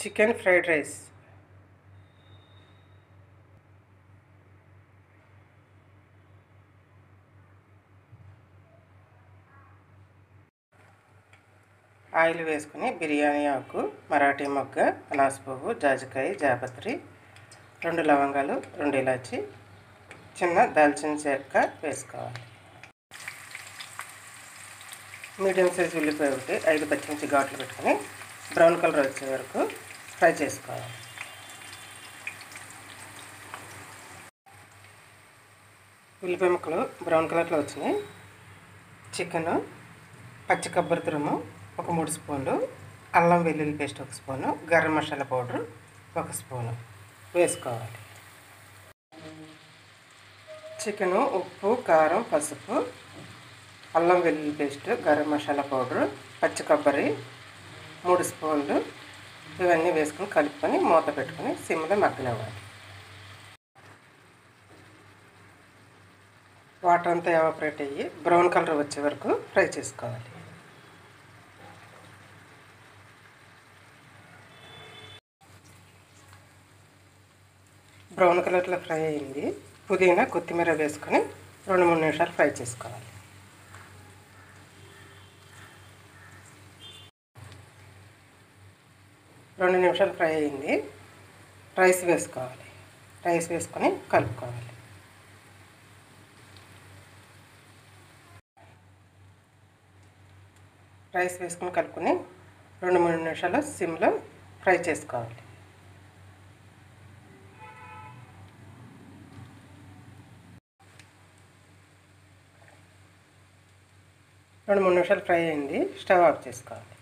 chicken fried rice oil వేసుకుని బిర్యానీ ఆకు మరాఠీ మొగ్గ అనాస పువ్వు జాజికాయ జాపత్రి రెండు లవంగాలు రెండు ఇలాచి చిన్న దాల్చిన చెక్క వేసుకోవాలి మీడియం సైజ్ ఉల్లిపాయ ఒకటి ఐదు పచ్చిమిర్చి ఘాట్లు పెట్టుకొని బ్రౌన్ కలర్ వచ్చే వరకు ఫ్రై చేసుకోవాలి ఉల్లిపాయ ముక్కలు బ్రౌన్ కలర్లో వచ్చినాయి చికెను పచ్చి కొబ్బరి తురుము ఒక మూడు స్పూన్లు అల్లం వెల్లుల్లి పేస్ట్ ఒక స్పూను గరం మసాలా పౌడర్ ఒక స్పూను వేసుకోవాలి చికెను ఉప్పు కారం పసుపు అల్లం వెల్లుల్లి పేస్ట్ గరం మసాలా పౌడర్ పచ్చి కొబ్బరి మూడు స్పూన్లు ఇవన్నీ వేసుకొని కలుపుకొని మూత పెట్టుకొని సిమ్లో మగ్గనివ్వాలి వాటర్ అంతా ఎవాపరేట్ అయ్యి బ్రౌన్ కలర్ వచ్చే వరకు ఫ్రై చేసుకోవాలి బ్రౌన్ కలర్లో ఫ్రై అయింది పుదీనా కొత్తిమీర వేసుకొని రెండు మూడు నిమిషాలు ఫ్రై చేసుకోవాలి రెండు నిమిషాలు ఫ్రై అయింది రైస్ వేసుకోవాలి రైస్ వేసుకొని కలుపుకోవాలి రైస్ వేసుకొని కలుపుకొని రెండు మూడు నిమిషాలు సిమ్లో ఫ్రై చేసుకోవాలి రెండు మూడు నిమిషాలు ఫ్రై అయింది స్టవ్ ఆఫ్ చేసుకోవాలి